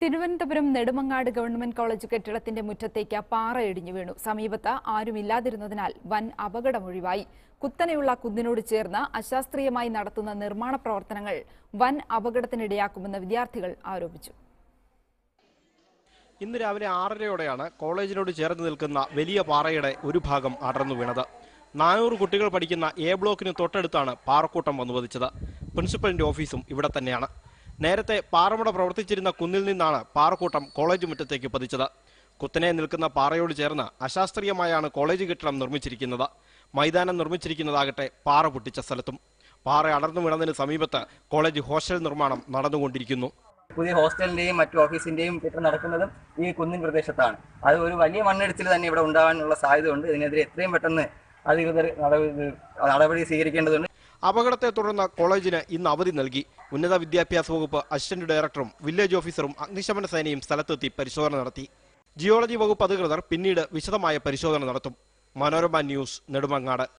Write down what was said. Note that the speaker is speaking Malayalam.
തിരുവനന്തപുരം നെടുമങ്ങാട് ഗവൺമെന്റ് കോളേജ് കെട്ടിടത്തിന്റെ മുറ്റത്തേക്ക് പാറ ഇടിഞ്ഞു വീണു സമീപത്ത് ആരുമില്ലാതിരുന്നതിനാൽ വൻ അപകടമൊഴിവായി കുത്തനെയുള്ള കുന്നിനോട് ചേർന്ന് അശാസ്ത്രീയമായി നടത്തുന്ന നിർമ്മാണ പ്രവർത്തനങ്ങൾ വൻ അപകടത്തിനിടയാക്കുമെന്ന് വിദ്യാർത്ഥികൾ ആരോപിച്ചു ഇന്ന് രാവിലെ ആറരയോടെയാണ് കോളേജിനോട് ചേർന്ന് നിൽക്കുന്ന വലിയ പാറയുടെ ഒരു ഭാഗം അടർന്നു വീണത് നാനൂറ് കുട്ടികൾ പഠിക്കുന്ന എ ബ്ലോക്കിന് തൊട്ടടുത്താണ് പാറക്കൂട്ടം വന്നു പതിച്ചത് പ്രിൻസിപ്പലിന്റെ ഓഫീസും ഇവിടെ തന്നെയാണ് നേരത്തെ പാറമട പ്രവർത്തിച്ചിരുന്ന കുന്നിൽ നിന്നാണ് പാറക്കൂട്ടം കോളേജ് മുറ്റത്തേക്ക് പതിച്ചത് കുത്തനെ നിൽക്കുന്ന പാറയോട് ചേർന്ന് അശാസ്ത്രീയമായാണ് കോളേജ് കെട്ടിടം നിർമ്മിച്ചിരിക്കുന്നത് മൈതാനം നിർമ്മിച്ചിരിക്കുന്നതാകട്ടെ പാറ പൊട്ടിച്ച സ്ഥലത്തും പാറ അടർന്നു വീണതിന് സമീപത്ത് കോളേജ് ഹോസ്റ്റൽ നിർമ്മാണം നടന്നുകൊണ്ടിരിക്കുന്നു പുതിയ ഹോസ്റ്റലിന്റെയും മറ്റു ഓഫീസിന്റെയും കെട്ടിടം നടക്കുന്നതും ഈ കുന്നിൻ പ്രദേശത്താണ് അത് ഒരു വലിയ മണ്ണിടിച്ചിൽ തന്നെ ഇവിടെ ഉണ്ടാകാനുള്ള സാധ്യതയുണ്ട് ഇതിനെതിരെ എത്രയും പെട്ടെന്ന് അധികൃതർ നടപടി നടപടി സ്വീകരിക്കേണ്ടതുണ്ട് അപകടത്തെ തുടർന്ന് കോളേജിന് ഇന്ന് അവധി നൽകി ഉന്നത വിദ്യാഭ്യാസ വകുപ്പ് അസിസ്റ്റന്റ് ഡയറക്ടറും വില്ലേജ് ഓഫീസറും അഗ്നിശമന സേനയും സ്ഥലത്തെത്തി പരിശോധന നടത്തി ജിയോളജി വകുപ്പ് അധികൃതർ പിന്നീട് വിശദമായ പരിശോധന നടത്തും മനോരമ ന്യൂസ് നെടുമങ്ങാട്